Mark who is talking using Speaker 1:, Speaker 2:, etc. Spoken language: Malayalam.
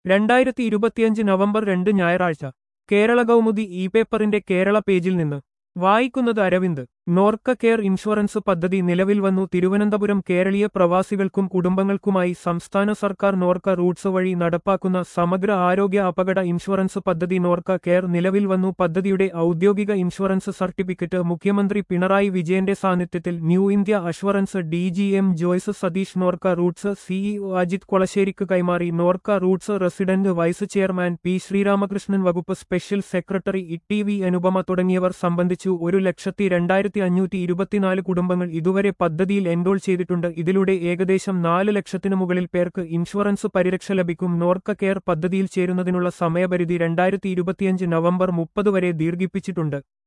Speaker 1: രണ്ടായിരത്തി ഇരുപത്തിയഞ്ച് നവംബർ രണ്ട് ഞായറാഴ്ച കേരള കൗമുദി ഇ പേപ്പറിന്റെ കേരള പേജിൽ നിന്ന് വായിക്കുന്നത് അരവിന്ദ് നോർക്ക കെയർ ഇൻഷുറൻസ് പദ്ധതി നിലവിൽ വന്നു തിരുവനന്തപുരം കേരളീയ പ്രവാസികൾക്കും കുടുംബങ്ങൾക്കുമായി സംസ്ഥാന സർക്കാർ നോർക്ക റൂട്ട്സ് വഴി നടപ്പാക്കുന്ന സമഗ്ര ആരോഗ്യ അപകട ഇൻഷുറൻസ് പദ്ധതി നോർക്ക കെയർ നിലവിൽ വന്നു പദ്ധതിയുടെ ഔദ്യോഗിക ഇൻഷുറൻസ് സർട്ടിഫിക്കറ്റ് മുഖ്യമന്ത്രി പിണറായി വിജയന്റെ സാന്നിധ്യത്തിൽ new India assurance D G M Joyce Satheesh Norka roots CEO Ajith കൊളശ്ശേരിക്ക് കൈമാറി Norka roots resident vice chairman P Sreeramakrishnan വകുപ്പ് special secretary E T V Anupama തുടങ്ങിയവർ സംബന്ധിച്ചു ഒരു ലക്ഷത്തി രണ്ടായിരത്തി അഞ്ഞൂറ്റി ഇരുപത്തിനാല് കുടുംബങ്ങൾ ഇതുവരെ പദ്ധതിയിൽ എൻറോൾ ചെയ്തിട്ടുണ്ട് ഇതിലൂടെ ഏകദേശം നാല് ലക്ഷത്തിനു മുകളിൽ പേർക്ക് ഇൻഷുറൻസ് പരിരക്ഷ ലഭിക്കും നോർക്ക കെയർ പദ്ധതിയിൽ ചേരുന്നതിനുള്ള സമയപരിധി രണ്ടായിരത്തി ഇരുപത്തിയഞ്ച് നവംബർ മുപ്പത് വരെ ദീർഘിപ്പിച്ചിട്ടുണ്ട്